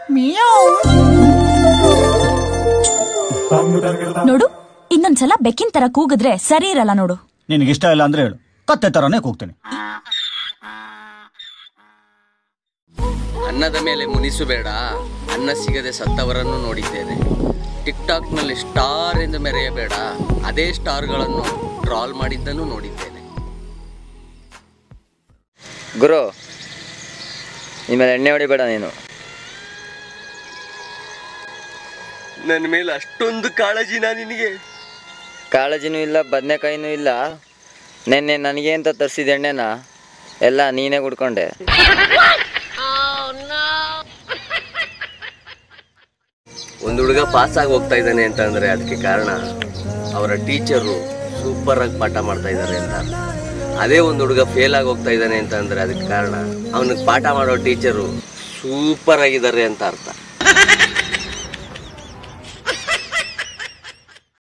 ನೋಡು ಇನ್ನೊಂದ್ಸಲ ಬೆಕ್ಕಿನ ತರ ಕೂಗಿದ್ರೆ ಸರಿ ಇರಲ್ಲ ನೋಡು ನಿನಗೆ ಇಷ್ಟ ಇಲ್ಲ ಅಂದ್ರೆ ಹೇಳು ಕತ್ತೆ ತರನೇ ಕೂಗ್ತೀನಿ ಅನ್ನದ ಮೇಲೆ ಮುನಿಸಬೇಡ ಅನ್ನ ಸಿಗದೆ ಸತ್ತವರನ್ನು ನೋಡಿದ್ದೇನೆ ಟಿಕ್ ಟಾಕ್ನಲ್ಲಿ ಸ್ಟಾರ್ ಎಂದು ಮೆರೆಯಬೇಡ ಅದೇ ಸ್ಟಾರ್ಗಳನ್ನು ಟ್ರಾಲ್ ಮಾಡಿದ್ದನ್ನು ನೋಡಿದ್ದೇನೆ ಗುರು ನಿಮ್ಮಲ್ಲಿ ಎಣ್ಣೆ ಹೊಡಿಬೇಡ ನೀನು ನನ್ನ ಮೇಲೆ ಅಷ್ಟೊಂದು ಕಾಳಜಿನ ನಿನಗೆ ಕಾಳಜಿನೂ ಇಲ್ಲ ಬದನೆಕಾಯಿನೂ ಇಲ್ಲ ನೆನ್ನೆ ನನಗೆ ಅಂತ ತರಿಸಿದ ಎಣ್ಣೆನ ಎಲ್ಲ ನೀನೇ ಕುಡ್ಕೊಂಡೆ ಒಂದು ಹುಡುಗ ಪಾಸ್ ಆಗಿ ಹೋಗ್ತಾ ಇದ್ದಾನೆ ಅಂತ ಅಂದ್ರೆ ಅದಕ್ಕೆ ಕಾರಣ ಅವರ ಟೀಚರು ಸೂಪರ್ ಆಗಿ ಪಾಠ ಮಾಡ್ತಾ ಇದ್ದಾರೆ ಅಂತ ಅರ್ಥ. ಅದೇ ಒಂದು ಹುಡುಗ ಫೇಲ್ ಆಗಿ ಹೋಗ್ತಾ ಇದ್ದಾನೆ ಅಂತ ಅಂದ್ರೆ ಅದಕ್ಕೆ ಕಾರಣ ಅವನಿಗೆ ಪಾಠ ಮಾಡೋ ಟೀಚರು ಸೂಪರ್ ಆಗಿದ್ದಾರೆ ಅಂತ ಅರ್ಥ